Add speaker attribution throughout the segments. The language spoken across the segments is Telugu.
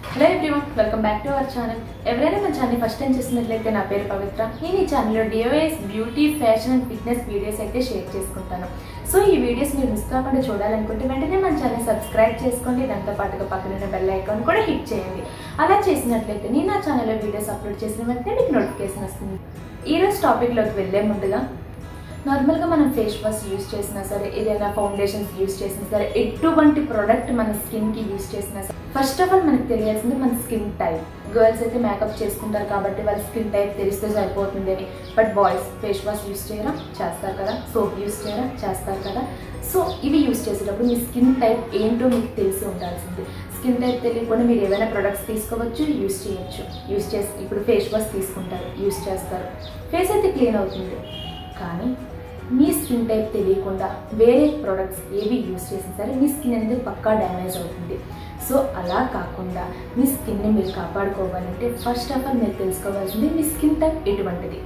Speaker 1: hello everyone welcome back to our channel ఎవరైనా మన ఛానల్ ఫస్ట్ టైం చూసినట్లయితే నా పేరు పవిత్ర నేను ఈ ఛానల్లో DOS beauty fashion and fitness videos అయితే షేర్ చేసుకుంటాను సో ఈ వీడియోస్ మీరు మిస్ కాకుండా చూడాలనుకుంటే వెంటనే మన ఛానల్ సబ్స్క్రైబ్ చేసుకోండి దాంతో పాటుగా పక్కన బెల్ ఐకాన్ కూడా హిట్ చేయండి అలా చేసినట్లయితే నేను నా ఛానల్లో వీడియోస్ అప్లోడ్ చేసిన వెంటనే మీకు నోటిఫికేషన్ వస్తుంది ఈరోజు టాపిక్లోకి వెళ్ళే ముందుగా నార్మల్గా మనం ఫేస్ వాష్ యూస్ చేసినా సరే ఏదైనా ఫౌండేషన్స్ యూస్ చేసినా సరే ఎటువంటి ప్రోడక్ట్ మన స్కిన్కి యూస్ చేసినా సరే ఫస్ట్ ఆఫ్ ఆల్ మనకు తెలియాల్సింది మన స్కిన్ టైప్ గర్ల్స్ అయితే మేకప్ చేసుకుంటారు కాబట్టి వాళ్ళ స్కిన్ టైప్ తెలిస్తే సరిపోతుంది అని but boys face wash use చేయరా చేస్తారు కదా సోప్ యూస్ చేయరా చేస్తారు కదా సో ఇవి యూస్ చేసేటప్పుడు మీ స్కిన్ టైప్ ఏంటో మీకు తెలిసి ఉండాల్సింది స్కిన్ టైప్ తెలియకుండా మీరు ఏమైనా ప్రొడక్ట్స్ తీసుకోవచ్చు యూస్ చేయొచ్చు యూస్ చేసి ఇప్పుడు ఫేస్ వాష్ తీసుకుంటారు యూస్ చేస్తారు ఫేస్ అయితే క్లీన్ అవుతుంది కానీ మీ స్కిన్ టైప్ తెలియకుండా వేరే ప్రొడక్ట్స్ ఏవి యూస్ చేసినా సరే మీ స్కిన్ అనేది పక్కా డ్యామేజ్ అవుతుంది సో అలా కాకుండా మీ స్కిన్ని మీరు కాపాడుకోవాలంటే ఫస్ట్ ఆఫ్ ఆల్ మీరు తెలుసుకోవాల్సింది మీ స్కిన్ టైప్ ఎటువంటిది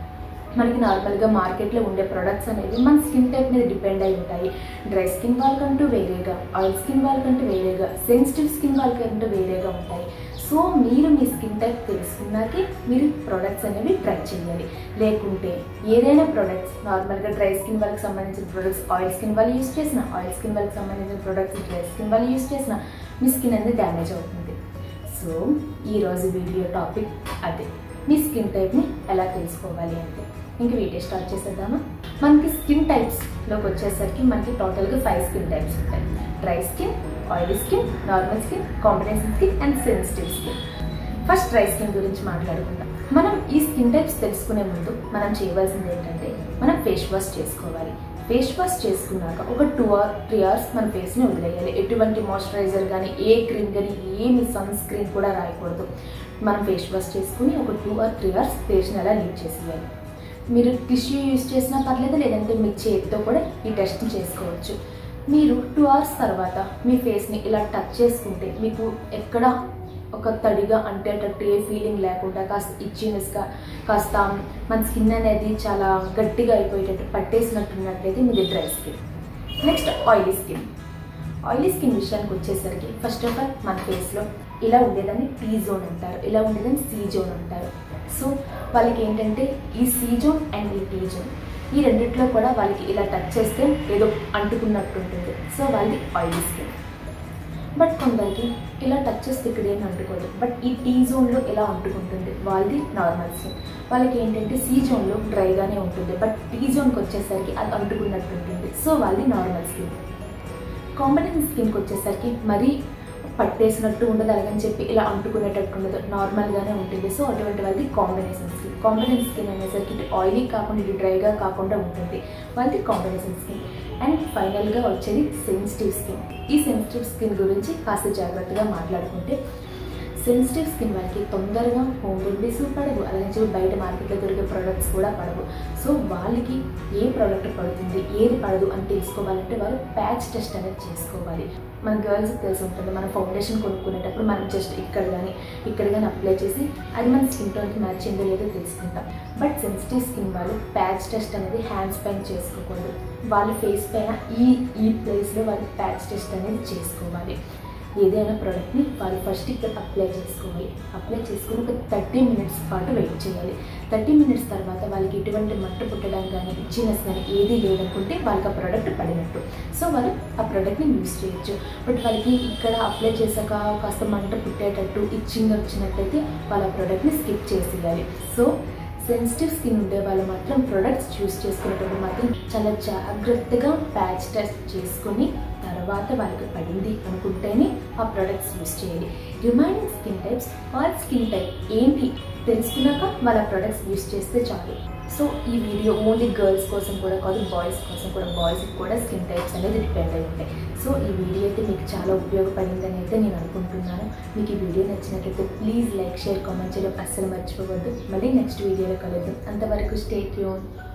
Speaker 1: మనకి నార్మల్గా మార్కెట్లో ఉండే ప్రొడక్ట్స్ అనేవి మన స్కిన్ టైప్ మీద డిపెండ్ అయి ఉంటాయి డ్రై స్కిన్ వాళ్ళకంటూ వేరేగా ఆయిల్ స్కిన్ వాళ్ళకంటూ వేరేగా సెన్సిటివ్ స్కిన్ వాళ్ళకంటూ వేరేగా ఉంటాయి సో మీరు మీ స్కిన్ టైప్ తెలుసుకున్నాకే మీరు ప్రొడక్ట్స్ అనేవి ట్రై చేయాలి లేకుంటే ఏదైనా ప్రొడక్ట్స్ నార్మల్గా డ్రై స్కిన్ వాళ్ళకి సంబంధించిన ప్రొడక్ట్స్ ఆయిల్ స్కిన్ వాళ్ళు యూస్ చేసిన ఆయిల్ స్కిన్ వాళ్ళకి సంబంధించిన ప్రొడక్ట్స్ డ్రై స్కిన్ వాళ్ళు యూస్ చేసిన మీ స్కిన్ అనేది డ్యామేజ్ అవుతుంది సో ఈరోజు వీడియో టాపిక్ అదే మీ స్కిన్ టైప్ని ఎలా తెలుసుకోవాలి అంటే ఇంక వీడియో స్టార్ట్ చేసేద్దామా మనకి స్కిన్ టైప్స్లోకి వచ్చేసరికి మనకి టోటల్గా ఫైవ్ స్కిన్ టైప్స్ ఉంటాయి dry skin oily skin normal skin combination skin and sensitive skin first dry skin గురించి మాట్లాడుకుందాం మనం ఈ స్కిన్ టైప్స్ తెలుసుకునే ముందు మనం చేయవలసింది ఏంటంటే మనం ఫేస్ వాష్ చేసుకోవాలి ఫేస్ వాష్ చేసుకున్నాక ఒక టూ ఆర్ త్రీ అవర్స్ మన ఫేస్ని వదిలేయాలి ఎటువంటి మాయిశ్చరైజర్ కానీ ఏ క్రీమ్ కానీ ఏమి సన్ స్క్రీన్ కూడా రాయకూడదు మనం ఫేస్ వాష్ చేసుకుని ఒక టూ ఆర్ త్రీ అవర్స్ ఫేస్ని అలా లీవ్ చేసేయాలి మీరు టిష్యూ యూస్ చేసినా పర్లేదు లేదంటే మీ చేతితో కూడా ఈ టెస్ట్ చేసుకోవచ్చు మీరు టూ అవర్స్ తర్వాత మీ ఫేస్ని ఇలా టచ్ చేసుకుంటే మీకు ఎక్కడ ఒక తడిగా అంటేటట్టు ఏ ఫీలింగ్ లేకుండా కాస్త ఇచ్చినెస్గా కాస్త మన స్కిన్ అనేది చాలా గట్టిగా అయిపోయేటట్టు పట్టేసినట్టున్నట్లయితే మీది dry skin next oily skin oily skin విషయానికి వచ్చేసరికి ఫస్ట్ ఆఫ్ ఆల్ మన ఫేస్లో ఇలా ఉండేదాన్ని టీ జోన్ అంటారు ఇలా ఉండేదాన్ని సి జోన్ అంటారు సో వాళ్ళకి ఏంటంటే ఈ సి జోన్ అండ్ ఈ టీ జోన్ ఈ రెండిట్లో కూడా వాళ్ళకి ఇలా టచ్ చేస్తే ఏదో అంటుకున్నట్టు ఉంటుంది సో వాళ్ళది ఆయిలీ స్కిన్ బట్ కొందరికి ఇలా టచ్ చేస్తే ఇక్కడ ఏం అంటుకోదు బట్ ఈ టీ జోన్లో ఎలా అంటుకుంటుంది వాళ్ళది నార్మల్ స్కిన్ వాళ్ళకి ఏంటంటే సి జోన్లో డ్రైగానే ఉంటుంది బట్ టీ జోన్కి వచ్చేసరికి అది అంటుకున్నట్టు ఉంటుంది సో వాళ్ళది నార్మల్ స్కిన్ కాంబినేషన్ స్కిన్కి వచ్చేసరికి మరీ పట్టేసినట్టు ఉండదు అలాగని చెప్పి ఇలా అంటుకునేటట్టు ఉండదు నార్మల్గానే ఉంటుంది సో అటువంటి వాళ్ళది కాంబినేషన్ స్కిన్ కాంబినేషన్ స్కిన్ అనేసరికి ఇటు ఆయిలీ కాకుండా ఇటు డ్రైగా కాకుండా ఉంటుంది వాళ్ళది కాంబినేషన్ స్కిన్ అండ్ ఫైనల్గా వచ్చేది సెన్సిటివ్ స్కిన్ ఈ సెన్సిటివ్ స్కిన్ గురించి కాస్త జాగ్రత్తగా మాట్లాడుకుంటే సెన్సిటివ్ స్కిన్ వాళ్ళకి తొందరగా హోమ్ రెమెడీస్ పడవు అలాగే చెప్పి బయట మార్కెట్లో దొరికే ప్రొడక్ట్స్ కూడా పడవు సో వాళ్ళకి ఏ ప్రోడక్ట్ పడుతుంది ఏది పడదు అని తెలుసుకోవాలంటే వాళ్ళు ప్యాచ్ టెస్ట్ అనేది చేసుకోవాలి మన గర్ల్స్కి తెలిసి ఉంటుంది మన ఫౌండేషన్ కొనుక్కునేటప్పుడు మనం జస్ట్ ఇక్కడ కానీ ఇక్కడ కానీ అప్లై చేసి అది మన స్కిన్ టోన్కి మ్యాచ్ అయిందో లేదో తెలుసుకుంటాం బట్ సెన్సిటివ్ స్కిన్ వాళ్ళు ప్యాచ్ టెస్ట్ అనేది హ్యాండ్స్ పైన చేసుకోకూడదు వాళ్ళ ఫేస్ పైన ఈ ఈ ప్లేస్లో వాళ్ళు ప్యాచ్ టెస్ట్ అనేది చేసుకోవాలి ఏదైనా ప్రోడక్ట్ని వాళ్ళు ఫస్ట్ ఇక్కడ అప్లై చేసుకోవాలి అప్లై చేసుకుని ఒక థర్టీ మినిట్స్ పాటు వెయిట్ చేయాలి థర్టీ మినిట్స్ తర్వాత వాళ్ళకి ఎటువంటి మట్టు పుట్టడం కానీ ఇచ్చినస్ కానీ ఏది లేదనుకుంటే వాళ్ళకి ఆ ప్రోడక్ట్ పడినట్టు సో వాళ్ళు ఆ ప్రోడక్ట్ని యూస్ చేయొచ్చు బట్ వాళ్ళకి ఇక్కడ అప్లై చేశాక కాస్త మంట పుట్టేటట్టు ఇచ్చింగ్ వచ్చినట్టయితే వాళ్ళ ఆ ప్రోడక్ట్ని స్కిప్ చేసేయాలి సో సెన్సిటివ్ స్కిన్ ఉండే వాళ్ళు మాత్రం ప్రొడక్ట్స్ చూస్ చేసుకునేటప్పుడు మాత్రం చాలా జాగ్రత్తగా ప్యాచ్ టెస్ట్ చేసుకొని తర్వాత వాళ్ళకి పడింది అనుకుంటేనే ఆ ప్రొడక్ట్స్ యూస్ చేయాలి రిమైనింగ్ స్కిన్ టైప్స్ వాళ్ళ స్కిన్ టైప్ ఏంటి తెలుసుకున్నాక వాళ్ళ ప్రొడక్ట్స్ యూస్ చేస్తే చాలు సో ఈ వీడియో ఓన్లీ గర్ల్స్ కోసం కూడా కాదు బాయ్స్ కోసం కూడా బాయ్స్కి కూడా స్కిన్ టైప్స్ అనేది డిపెండ్ అయి ఉంటాయి సో ఈ వీడియో అయితే మీకు చాలా ఉపయోగపడిందని అయితే నేను అనుకుంటున్నాను మీకు ఈ వీడియో నచ్చినట్లయితే ప్లీజ్ లైక్ షేర్ కామెంట్ చేయడం అస్సలు మర్చిపోవద్దు మళ్ళీ నెక్స్ట్ వీడియోలో కలుద్దాం అంతవరకు స్టే ట్యూన్